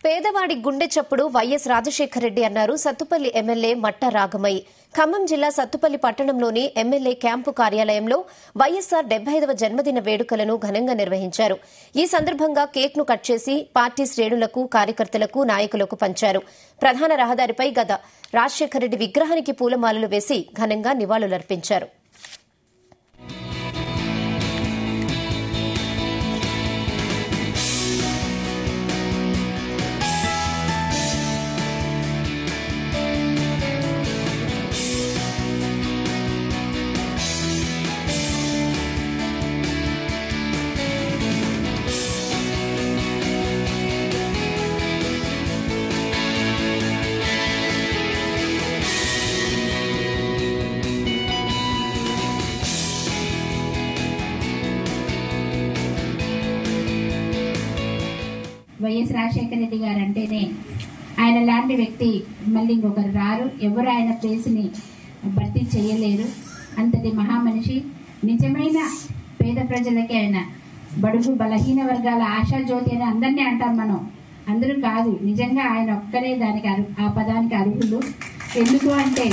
పేదవాడి గుండె చప్పుడు వైఎస్ రాజశేఖర రెడ్డి అన్నారు సత్తుపల్లి ఎమ్మెల్యే మట్ట రాగమయ్య ఖమ్మం జిల్లా సత్తుపల్లి పట్టణంలోని ఎమ్మెల్యే క్యాంపు కార్యాలయంలో వైఎస్సార్ డెబ్బై ఐదవ జన్మదిన వేడుకలను ఘనంగా నిర్వహించారు ఈ సందర్భంగా కేక్ ను కట్ చేసి పార్టీ శ్రేణులకు కార్యకర్తలకు నాయకులకు పంచారు ప్రధాన రహదారిపై గత రాజశేఖర రెడ్డి విగ్రహానికి పూలమాలలు వేసి ఘనంగా నివాళులర్పించారు వైఎస్ రాజశేఖర రెడ్డి గారు అంటేనే ఆయన లాంటి వ్యక్తి మళ్ళీ ఇంకొకరు రారు ఎవరు ఆయన ప్లేస్ని భర్తీ చేయలేరు అంతటి మహామనిషి నిజమైన పేద ప్రజలకి ఆయన బడుగు బలహీన వర్గాల ఆశాజ్యోతి అని అందరినీ అంటాం మనం అందరూ కాదు నిజంగా ఆయన ఒక్కరే దానికి అరు ఆ పదానికి అర్హులు ఎందుకు అంటే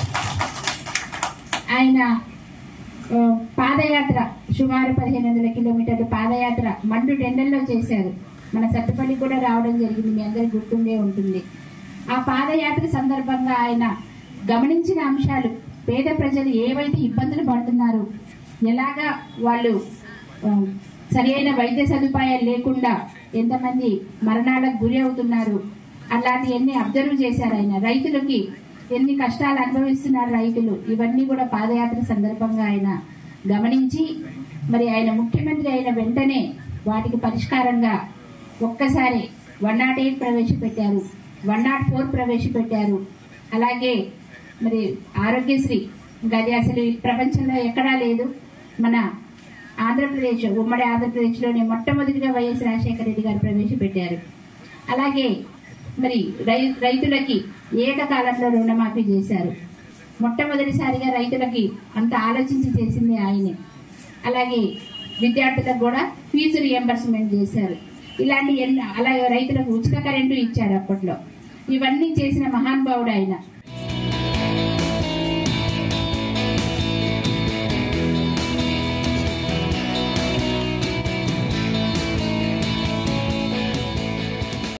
ఆయన ఆ, పాదయాత్ర సుమారు పదిహేను వందల కిలోమీటర్ల పాదయాత్ర మండు టెండల్లో చేశారు మన సత్తుపల్లి కూడా రావడం జరిగింది మీ అందరికి గుర్తుండే ఉంటుంది ఆ పాదయాత్ర సందర్భంగా ఆయన గమనించిన అంశాలు పేద ప్రజలు ఏవైతే ఇబ్బందులు పడుతున్నారు ఎలాగా వాళ్ళు ఆ, సరి అయిన వైద్య సదుపాయాలు లేకుండా ఎంతమంది మరణాలకు గురి అవుతున్నారు అలాంటివన్నీ అబ్జర్వ్ చేశారు ఆయన రైతులకి ఎన్ని కష్టాలు అనుభవిస్తున్నారు రైతులు ఇవన్నీ కూడా పాదయాత్ర సందర్భంగా ఆయన గమనించి మరి ఆయన ముఖ్యమంత్రి అయిన వెంటనే వాటికి పరిష్కారంగా ఒక్కసారి వన్ నాట్ ఎయిట్ ప్రవేశపెట్టారు వన్ నాట్ ఫోర్ ప్రవేశపెట్టారు అలాగే మరి ఆరోగ్యశ్రీ ఇంకా అది అసలు ఈ ప్రపంచంలో ఎక్కడా లేదు మన ఆంధ్రప్రదేశ్ ఉమ్మడి ఆంధ్రప్రదేశ్లోనే మొట్టమొదటిగా వైఎస్ రాజశేఖర రెడ్డి గారు ప్రవేశపెట్టారు అలాగే మరి రై రైతులకి ఏకకాలంలో రుణమాఫీ చేశారు మొట్టమొదటిసారిగా రైతులకి అంత ఆలోచించి చేసింది ఆయనే అలాగే విద్యార్థులకు కూడా ఫీజు రియంబర్స్మెంట్ చేశారు ఇలాంటి ఎన్నో అలాగే రైతులకు ఉచిత కరెంటు ఇచ్చారు అప్పట్లో ఇవన్నీ చేసిన మహానుభావుడు ఆయన